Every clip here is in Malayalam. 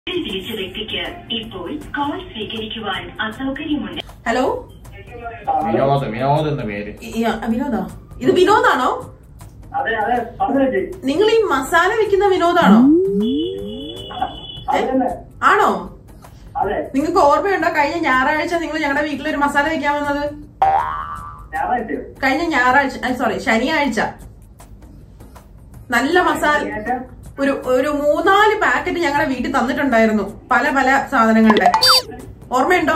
വിളിച്ച വ്യക്തിക്ക് ഇപ്പോൾ കോൾ സ്വീകരിക്കുവാൻ അസൗകര്യമുണ്ട് ഹലോ വിനോദ് വിനോദ് എന്ന പേര് ഈ- ഈ- വിനോദാ ഇത് വിനോദാണോ അതെ അതെ പറഞ്ഞു ചേച്ചി നിങ്ങൾ ഈ മസാല വെക്കുന്ന വിനോദാണോ അത് തന്നെ ആണോ അതെ നിങ്ങൾക്ക് ഓർമ്മയുണ്ടോ കഴിഞ്ഞ ഞായറാഴ്ച നിങ്ങൾ ഞങ്ങളുടെ വീട്ടിൽ ഒരു മസാല വെക്കാൻ വന്നത് ഞായറാഴ്ച കഴിഞ്ഞ ഞായറാഴ്ച സോറി ശനിയാഴ്ച നല്ല മസാല ഒരു ഒരു മൂന്നാല് പാക്കറ്റ് ഞങ്ങളുടെ വീട്ടിൽ തന്നിട്ടുണ്ടായിരുന്നു പല പല സാധനങ്ങളുടെ ഓർമ്മയുണ്ടോ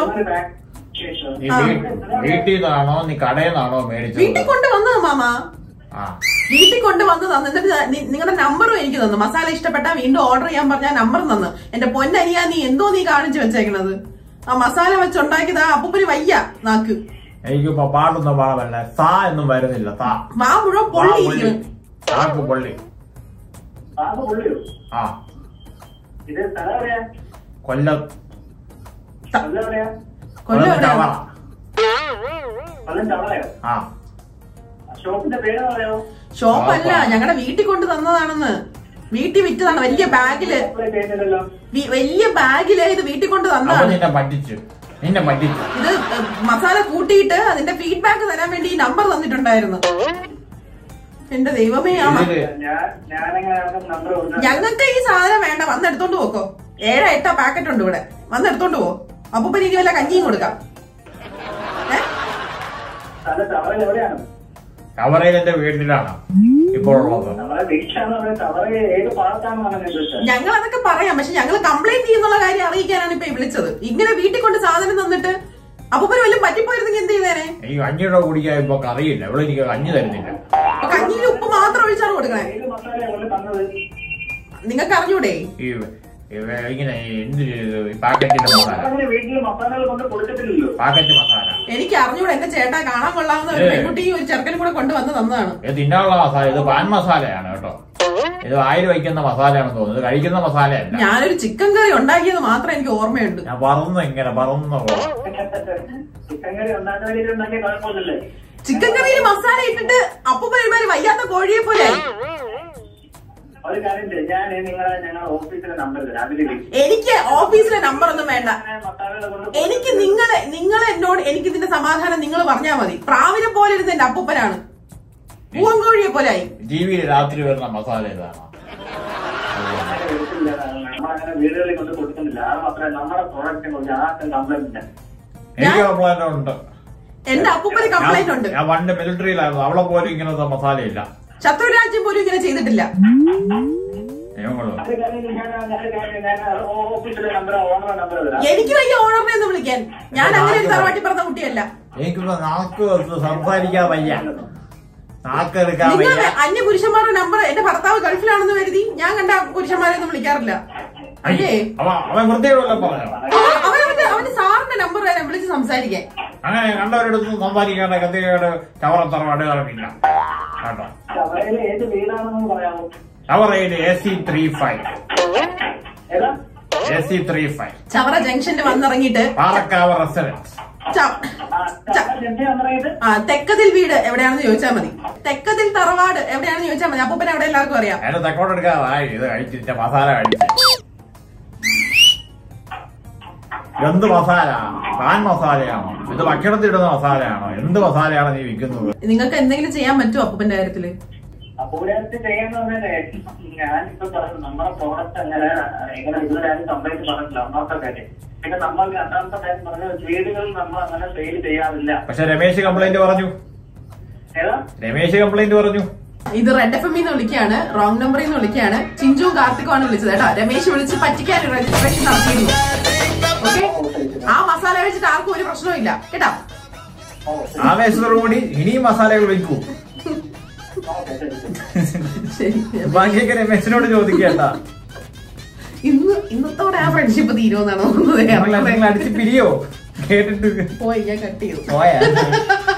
നീ വീ- വീട്ടിൽ നിന്നാണോ നീ കടയിൽ നിന്നാണോ വീട്ടിൽ മേടിച്ചത് കൊണ്ടുവന്നത് മാമ ആ വീട്ടിൽ കൊണ്ടുവന്ന് തന്നു എന്നിട്ട് നി- നിങ്ങളുടെ നമ്പറും എനിക്ക് തന്നു മസാല ഇഷ്ടപ്പെട്ടാ വീണ്ടും ഓർഡർ ചെയ്യാൻ പറഞ്ഞ നമ്പർ തന്നു എന്റെ പൊന്നനിയാ നീ എന്തോ നീ കാണിച്ചു വെച്ചേക്കണത് ആ മസാല വെച്ചുണ്ടാക്കിയതാ അപ്പൂപ്പര് വയ്യ നാക്ക് എനിക്കിപ്പോ പാട്ടൊന്നും പാടമല്ല സാ എന്നും വരുന്നില്ല സാ വാ മുഴുവൻ വാ പൊള്ളി പൊള്ളി താക്ക് പൊള്ളി പാമ്പ് പൊള്ളിയോ ആ ഇത് സ്ഥലം എവിടെയാ കൊല്ലം സ്ഥലം എവിടെയാ കൊല്ലം കൊല്ലം ചവറ കൊല്ലം ചവളയോ ആ ഷോപ്പിന്റെ പേര് പറയാമോ ഷോപ്പല്ല ഞങ്ങളുടെ വീട്ടിൽ കൊണ്ട് തന്നതാണെന്ന് വീട്ടിൽ വിറ്റതാണ് വലിയ ബാഗില് അപ്ലൈ ചെയ്യുന്നില്ലല്ലോ വി- വലിയ ബാഗില് ഇത് വീട്ടിൽ കൊണ്ട് അപ്പൊ തന്നതാണ് നിന്നെ പറ്റിച്ചു നിന്നെ പറ്റിച്ചു ഇത് ഏ, മസാല കൂട്ടിയിട്ട് അതിന്റെ ഫീഡ്ബാക്ക് തരാൻ വേണ്ടി ഈ നമ്പർ തന്നിട്ടുണ്ടായിരുന്നു എന്റെ ദൈവമേ ആ മ- ഇതില് ഞാൻ ഞാനെങ്ങനെ നമ്പർ കൊടുക്കാം ഞങ്ങൾക്ക് ഈ സാധനം വേണ്ട വന്നെടുത്തോണ്ട് പോക്കോ ഏഴോ എട്ടോ പാക്കറ്റ് ഉണ്ട് ഇവിടെ വന്നെടുത്തോണ്ട് പോ അപ്പൊ എനിക്ക് വല്ല കഞ്ഞിയും കൊടുക്കാം ഏ? സ്ഥലം ചവറയിൽ എവിടെയാണ് കവറയിൽ എന്റെ വീട്ടിലാണ് ഇപ്പോൾ ഉള്ളത് നമ്മളെ വീട്ടിലാന്ന് പറഞ്ഞാൽ ചവറ ഏത് ഭാഗത്താണെന്ന് പറഞ്ഞു ചോദിച്ചത് ഞങ്ങൾ അതൊക്കെ പറയാം പക്ഷെ ഞങ്ങൾ കംപ്ലൈന്റ് ചെയ്യുന്നുള്ള കാര്യം അറിയിക്കാനാണ് ഇപ്പൊ ഈ വിളിച്ചത് ഇങ്ങനെ വീട്ടിൽ കൊണ്ട് സാധനം തന്നിട്ട് അപ്പൊ വല്ലതും പറ്റിപ്പോയിരുന്നെങ്കിൽ എന്ത് ചെയ്തേനെ എനിക്ക് കഞ്ഞി രൂപ കുടിക്കാൻ ഇപ്പൊ കറിയില്ല ഇവിടെ എനിക്ക് കഞ്ഞി തരുന്നില്ല അപ്പൊ കഞ്ഞിയിൽ ഉപ്പ് മാത്രം ഒഴിച്ചാണ് കൊടുക്കണേ ഏത് മസാലയാണ് കൊണ്ട് തന്നത് നിങ്ങൾക്ക് അറിഞ്ഞൂടെ ഈ ഈ ഇങ്ങനെ എന്ത് പാക്കറ്റിന്റെ മസാല അങ്ങനെ വീട്ടിൽ മസാലകൾ കൊണ്ട് കൊടുത്തിട്ടില്ലല്ലോ പാക്കറ്റ് മസാല എനിക്ക് അറിഞ്ഞൂടെ എന്റെ ചേട്ടാ കാണാൻ കൊള്ളാവുന്ന ഒരു ഏ. പെൺകുട്ടിയും ഒരു ചെറുക്കനും കൂടെ കൊണ്ടുവന്ന് തന്നതാണ് ഇത് തിന്നാനുള്ള മസാല ഇത് പാൻ മസാലയാണ് കേട്ടോ ഇത് വായിൽ വയ്ക്കുന്ന മസാലയാണെന്ന് തോന്നുന്നു ഇത് കഴിക്കുന്ന മസാലയല്ല ഞാനൊരു ചിക്കൻ കറി ഉണ്ടാക്കിയത് മാത്രം എനിക്ക് ഓർമ്മയുണ്ട് ഞാൻ പറന്ന് ഇങ്ങനെ പറന്ന് പോവാം ചിക്കൻ കറി ഉണ്ടാക്കാൻ വേണ്ടി ഉണ്ടാക്കിയ കുഴപ്പമില്ലല്ലേ ചിക്കൻ കറിയിൽ മസാല ഇട്ടിട്ട് അപ്പൂപ്പന്മാര് വയ്യാത്ത കോഴിയെ പോലെ ഒരു കാര്യം ചെയ്യ്. ഞാൻ നിങ്ങളെ ഞങ്ങളുടെ ഓഫീസിലെ നമ്പർ തരാം അതിൽ വിളിക്കും എനിക്ക് ഓഫീസിലെ നമ്പർ ഒന്നും വേണ്ട മസാലകൾ കൊണ്ട് എനിക്ക് നിങ്ങളെ നിങ്ങൾ എന്നോട് എനിക്ക് ഇതിന്റെ സമാധാനം നിങ്ങൾ പറഞ്ഞാൽ മതി പ്രാവിനെ പോലെ ഇരുന്ന് എന്റെ അപ്പൂപ്പനാണ് പൂവൻകോഴിയെ പോലെ ആയി ടി വിയിൽ രാത്രി വരുന്ന മസാല ഇതാണ് അങ്ങനെ എടുത്തില്ല. നമ്മളങ്ങനെ വീടുകളിൽ കൊണ്ട് കൊടുക്കുന്നില്ല അത് മാത്രമേ നമ്മുടെ പ്രോഡക്റ്റിനെ കുറിച്ച് ആർക്കും കംപ്ലൈന്റ് ഇല്ല എനിക്ക് കംപ്ലൈന്റ് ഉണ്ട് എന്റെ അപ്പൂപ്പന് കംപ്ലൈന്റ് ഉണ്ട് ഞാൻ പണ്ട് മിലിറ്ററിയിലായിരുന്നു അവളെ പോലും ഇങ്ങനത്തെ മസാലയില്ല ശത്രുരാജ്യം പോലും ഇങ്ങനെ ചെയ്തിട്ടില്ല നിയമങ്ങള് അത് കഴിഞ്ഞ് ഞാൻ ഞാൻ- ഞാൻ- ഞാൻ ഓഫീസിലെ നമ്പർ ഓണർ നമ്പർ തരാം എനിക്ക് വയ്യ ഓണറിനെ ഒന്ന് വിളിക്കാൻ ഞാൻ അങ്ങനെ ഒരു തറവാട്ടി പറഞ്ഞ കുട്ടിയല്ല എനിക്കിപ്പോ നാക്ക് വെച്ച് സംസാരിക്കാൻ വയ്യ നാക്ക് എടുക്കാൻ നിങ്ങൾ വയ്യ അന്യ പുരുഷന്മാരുടെ നമ്പർ എന്റെ ഭർത്താവ് ഗൾഫിലാണെന്ന് കരുതി ഞാൻ കണ്ട പുരുഷന്മാരെ ഒന്നും വിളിക്കാറില്ല അല്ലേ അവ അവൻ വൃത്തിയോടല്ലോ പറഞ്ഞു ആ, അവനവന്റെ അവന്റെ സാറിന്റെ നമ്പർ തരാം വിളിച്ച് സംസാരിക്കാൻ അങ്ങനെ കണ്ടവരെടുത്ത് സംസാരിക്കേണ്ട കത്തികേട് ചവറത്തറവാട് കളവില്ല കേട്ടോ ചവറയിലെ ഏത് വീടാണെന്ന് പറയാമോ ചവറയിൽ എ സി ത്രീ ഫൈവ് ഏതാ A C three five Chavara ജംഗ്ഷനിൽ വന്നിറങ്ങിയിട്ട് പാറക്കാവ് റെസിഡൻസ് ച- ആ, ചവറ ജംഗ്ഷൻ വന്നിറങ്ങിയിട്ട് ആ തെക്കതിൽ വീട് എവിടെയാണെന്ന് ചോദിച്ചാൽ മതി തെക്കതിൽ തറവാട് എവിടെയാണെന്ന് ചോദിച്ചാൽ മതി അപ്പൂപ്പനെ അവിടെ എല്ലാവർക്കും അറിയാം അതിന്റെ തെക്കോട്ടെടുക്കാറായി ഇത് കഴിച്ചിട്ട് മസാല കഴിച്ച് എന്ത് മസാല പാൻ മസാലയാണോ ഇത് ഭക്ഷണത്തിടുന്ന മസാലയാണോ എന്ത് മസാലയാണോ നീ വിൽക്കുന്നത് നിങ്ങൾക്ക് എന്തെങ്കിലും ചെയ്യാൻ പറ്റുമോ അപ്പൂപ്പന്റെ കാര്യത്തില് അപൂരായിട്ട് ചെയ്യാന്ന് പറഞ്ഞാലേ ഞാനിപ്പോ പറഞ്ഞു നമ്മുടെ പ്രോഡക്റ്റ് അങ്ങനെ എങ്ങനെ ഇതുവരെ ആരും കംപ്ലൈന്റ് പറഞ്ഞില്ല ഒന്നാമത്തെ കാര്യം പിന്നെ നമ്മൾ രണ്ടാമത്തെ കാര്യം പറഞ്ഞ വീടുകളിൽ നമ്മൾ അങ്ങനെ സെയിൽ ചെയ്യാറില്ല പക്ഷെ രമേശ് കംപ്ലൈന്റ് പറഞ്ഞു ഏതാ രമേശ് കംപ്ലൈന്റ് പറഞ്ഞു ഇത് റെഡ് എഫ് എം നിന്ന് വിളിക്കുകയാണ് റോങ് നമ്പറിൽ നിന്ന് വിളിക്കുകയാണ് ചിഞ്ചു കാർത്തികോ ആണ് വിളിച്ചത് കേട്ടോ രമേശ് വിളിച്ച് പറ്റിക്കാൻ രജിസ്ട്രേഷൻ നടത്തിയിരുന്നു ഓക്കെ ആ മസാല വെച്ചിട്ട് ആർക്കും ഒരു പ്രശ്നവും ഇല്ല കേട്ടോ ഓ ആവേശത്തോടുകൂടി ഇനിയും മസാലകൾ വിൽക്കൂ ഓക്കെ ശരി ശരി ശരി ബാക്കിയൊക്കെ രമേശിനോട് ചോദിക്കേണ്ട ഇന്ന് ഇന്നത്തോടെ ആ ഫ്രണ്ട്ഷിപ്പ് തീരുമെന്നാണ് തോന്നുന്നത് നിങ്ങൾ എന്തെങ്കിലും അടിച്ച് പിരിയോ കേട്ടിട്ട് പോയി ഞാൻ കട്ട് ചെയ്തു പോയാ